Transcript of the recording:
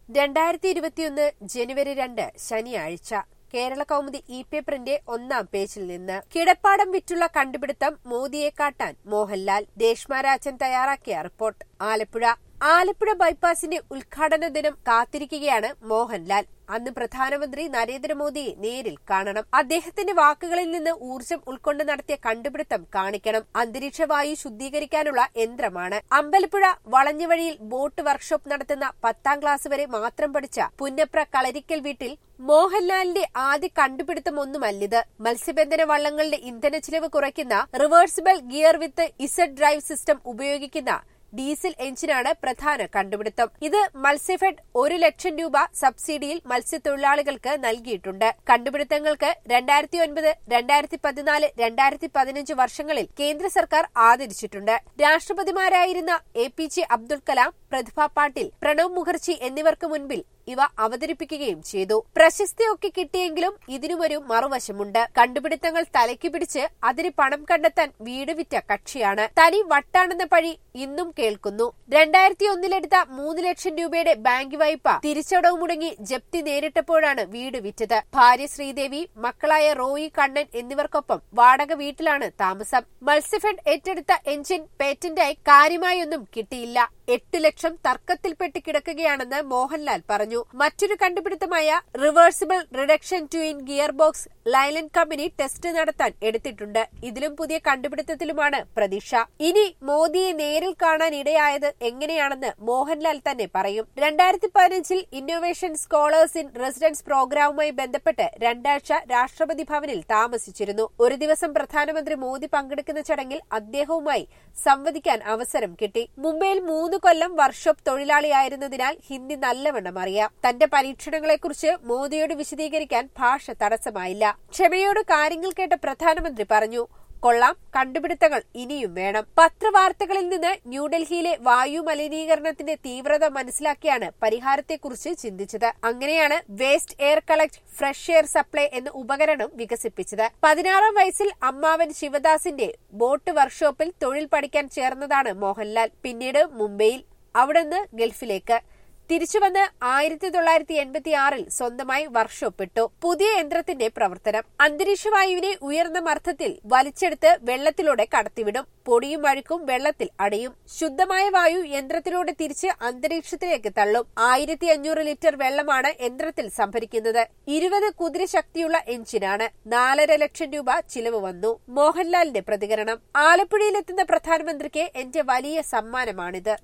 രണ്ടായിരത്തി ഇരുപത്തിയൊന്ന് ജനുവരി രണ്ട് ശനിയാഴ്ച കേരള കൗമുദി ഇ പേപ്പറിന്റെ ഒന്നാം പേജിൽ നിന്ന് കിടപ്പാടം വിറ്റുള്ള കണ്ടുപിടുത്തം മോദിയെ കാട്ടാൻ മോഹൻലാൽ രേഷ്മരാജൻ തയ്യാറാക്കിയ റിപ്പോർട്ട് ആലപ്പുഴ ആലപ്പുഴ ബൈപ്പാസിന്റെ ഉദ്ഘാടന ദിനം കാത്തിരിക്കുകയാണ് മോഹൻലാൽ അന്ന് പ്രധാനമന്ത്രി നരേന്ദ്രമോദിയെ നേരിൽ കാണണം അദ്ദേഹത്തിന്റെ വാക്കുകളിൽ നിന്ന് ഊർജം ഉൾക്കൊണ്ട് നടത്തിയ കണ്ടുപിടുത്തം കാണിക്കണം അന്തരീക്ഷ വായു ശുദ്ധീകരിക്കാനുള്ള യന്ത്രമാണ് അമ്പലപ്പുഴ വളഞ്ഞുവഴിയിൽ ബോട്ട് വർക്ക്ഷോപ്പ് നടത്തുന്ന പത്താം ക്ലാസ് വരെ മാത്രം പഠിച്ച പുന്നപ്ര കളരിക്കൽ വീട്ടിൽ മോഹൻലാലിന്റെ ആദ്യ കണ്ടുപിടുത്തം ഒന്നുമല്ലിത് മത്സ്യബന്ധന വള്ളങ്ങളുടെ ഇന്ധന ചിലവ് കുറയ്ക്കുന്ന reversible gear with Z drive system ഉപയോഗിക്കുന്ന ഡീസൽ എഞ്ചിനാണ് പ്രധാന കണ്ടുപിടുത്തം ഇത് മത്സ്യഫെഡ് ഒരു ലക്ഷം രൂപ സബ്സിഡിയിൽ മത്സ്യത്തൊഴിലാളികൾക്ക് നൽകിയിട്ടുണ്ട് കണ്ടുപിടുത്തങ്ങൾക്ക് രണ്ടായിരത്തി ഒൻപത് രണ്ടായിരത്തി പതിനാല് രണ്ടായിരത്തി പതിനഞ്ച് വർഷങ്ങളിൽ കേന്ദ്ര സർക്കാർ ആദരിച്ചിട്ടുണ്ട് രാഷ്ട്രപതിമാരായിരുന്ന A P J Abdul Kalam Pratibha Patil Pranab Mukherjee എന്നിവർക്ക് മുൻപിൽ ഇവ അവതരിപ്പിക്കുകയും ചെയ്തു പ്രശസ്തിയൊക്കെ കിട്ടിയെങ്കിലും ഇതിനുമൊരു മറുവശമുണ്ട് കണ്ടുപിടുത്തങ്ങൾ തലയ്ക്ക് പിടിച്ച് അതിന് പണം കണ്ടെത്താൻ വീട് വിറ്റ കക്ഷിയാണ് തനി വട്ടാണെന്ന പഴി ഇന്നും കേൾക്കുന്നു രണ്ടായിരത്തി ഒന്നിലെടുത്ത മൂന്ന് ലക്ഷം രൂപയുടെ ബാങ്ക് വായ്പ തിരിച്ചടവ് മുടങ്ങി ജപ്തി നേരിട്ടപ്പോഴാണ് വീട് വിറ്റത് ഭാര്യ ശ്രീദേവി മക്കളായ റോയി കണ്ണൻ എന്നിവർക്കൊപ്പം വാടക വീട്ടിലാണ് താമസം മത്സ്യഫെഡ് ഏറ്റെടുത്ത എഞ്ചിൻ പേറ്റന്റായി കാര്യമായൊന്നും കിട്ടിയില്ല എട്ട് ലക്ഷം തർക്കത്തിൽപ്പെട്ട് കിടക്കുകയാണെന്ന് മോഹൻലാൽ പറഞ്ഞു മറ്റൊരു കണ്ടുപിടുത്തമായ reversible reduction two in gear box Leyland company test നടത്താൻ എടുത്തിട്ടുണ്ട് ഇതിലും പുതിയ കണ്ടുപിടുത്തത്തിലുമാണ് പ്രതീക്ഷ ഇനി മോദിയെ നേരിൽ കാണാൻ ഇടയായത് എങ്ങനെയാണെന്ന് മോഹൻലാൽ തന്നെ പറയും രണ്ടായിരത്തി പതിനഞ്ചിൽ ഇന്നോവേഷൻ സ്കോളേഴ്സ് ഇൻ റെസിഡൻസ് പ്രോഗ്രാമുമായി ബന്ധപ്പെട്ട് രണ്ടാഴ്ച രാഷ്ട്രപതി ഭവനിൽ താമസിച്ചിരുന്നു ഒരു ദിവസം പ്രധാനമന്ത്രി മോദി പങ്കെടുക്കുന്ന ചടങ്ങിൽ അദ്ദേഹവുമായി സംവദിക്കാൻ അവസരം കിട്ടി മുംബൈയിൽ മൂന്ന് കൊല്ലം വർക്ക്ഷോപ്പ് തൊഴിലാളിയായിരുന്നതിനാൽ ഹിന്ദി നല്ലവണ്ണം അറിയാം തന്റെ പരീക്ഷണങ്ങളെക്കുറിച്ച് മോദിയോട് വിശദീകരിക്കാൻ ഭാഷ തടസ്സമായില്ല ക്ഷമയോട് കാര്യങ്ങൾ കേട്ട പ്രധാനമന്ത്രി പറഞ്ഞു കൊള്ളാം കണ്ടുപിടുത്തങ്ങൾ ഇനിയും വേണം പത്രവാർത്തകളിൽ നിന്ന് ന്യൂഡൽഹിയിലെ വായു മലിനീകരണത്തിന്റെ തീവ്രത മനസ്സിലാക്കിയാണ് പരിഹാരത്തെക്കുറിച്ച് ചിന്തിച്ചത് അങ്ങനെയാണ് waste air collect fresh air supply എന്ന ഉപകരണം വികസിപ്പിച്ചത് പതിനാറാം വയസ്സിൽ അമ്മാവൻ ശിവദാസിന്റെ ബോട്ട് വർക്ക്ഷോപ്പിൽ തൊഴിൽ പഠിക്കാൻ ചേർന്നതാണ് മോഹൻലാൽ പിന്നീട് മുംബൈയിൽ അവിടുന്ന് ഗൾഫിലേക്ക് തിരിച്ചുവന്ന് ആയിരത്തി തൊള്ളായിരത്തി എൺപത്തി ആറിൽ സ്വന്തമായി വർക്ക്ഷോപ്പ് ഇട്ടു പുതിയ യന്ത്രത്തിന്റെ പ്രവർത്തനം അന്തരീക്ഷ വായുവിനെ ഉയർന്ന മർദ്ദത്തിൽ വലിച്ചെടുത്ത് വെള്ളത്തിലൂടെ കടത്തിവിടും പൊടിയും അഴുക്കും വെള്ളത്തിൽ അടയും ശുദ്ധമായ വായു യന്ത്രത്തിലൂടെ തിരിച്ച് അന്തരീക്ഷത്തിലേക്ക് തള്ളും ആയിരത്തി അഞ്ഞൂറ് ലിറ്റർ വെള്ളമാണ് യന്ത്രത്തിൽ സംഭരിക്കുന്നത് ഇരുപത് കുതിര ശക്തിയുള്ള എഞ്ചിനാണ് നാലര ലക്ഷം രൂപ ചിലവ് വന്നു മോഹൻലാലിന്റെ പ്രതികരണം ആലപ്പുഴയിലെത്തുന്ന പ്രധാനമന്ത്രിക്ക് എന്റെ വലിയ സമ്മാനമാണിത്